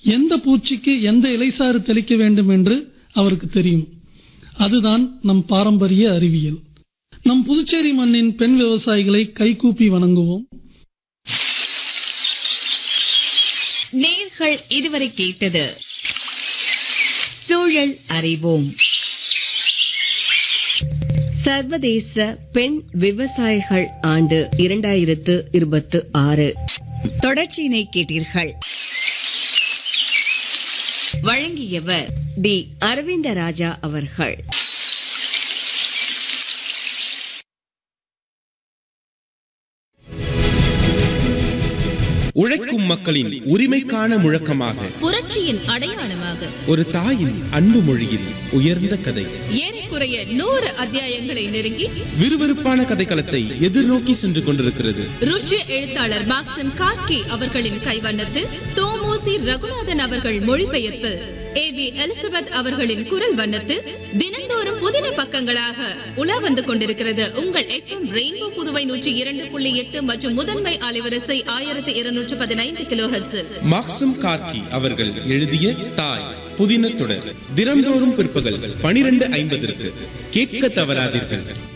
எந்த பூச்சிக்கு எந்த இலைசாறு தெளிக்க வேண்டும் என்று அவருக்கு தெரியும் அதுதான் நம் பாரம்பரிய அறிவியல் நம் புதுச்சேரி மண்ணின் பெண் விவசாயிகளை கைகூப்பி வணங்குவோம் நேர்கள் இதுவரை கேட்டது சூழல் அறிவோம் சர்வதேச பெண் விவசாயிகள் ஆண்டு இரண்டாயிரத்து இருபத்து ஆறு தொடர்ச்சியினை கேட்டீர்கள் வழங்கியவர் டி அரவிந்த ராஜா அவர்கள் உழைக்கும் மக்களின் உரிமைக்கான முழக்கமாக புரட்சியின் அடையாளமாக ஒரு தாயின் அன்பு மொழியில் உயர்ந்த கதை ஏறக்குறைய நூறு அத்தியாயங்களை நெருங்கி விறுவிறுப்பான கதைக்களத்தை எதிர்நோக்கி சென்று கொண்டிருக்கிறது ருஷ்ய எழுத்தாளர் மாக்சிம் கார்கி அவர்களின் கைவண்ணத்தில் தோமோசி ரகுநாதன் அவர்கள் மொழிபெயர்ப்பு ஏ பி எலிசபெத் அவர்களின் குரல் வண்ணத்தில் தினந்தோறும் புதின பக்கங்களாக உலா வந்து கொண்டிருக்கிறது உங்கள் எஃப்எம் ரெயின்போ புதுவை நூற்றி இரண்டு புள்ளி எட்டு மற்றும் முதன்மை அலைவரிசை ஆயிரத்தி இருநூற்று பதினைந்து கிலோ மாக்சம் கார்கி அவர்கள் எழுதிய தாய் புதின தொடர் தினந்தோறும் பிற்பகல் பனிரெண்டு ஐம்பதற்கு கேட்க தவறாதீர்கள்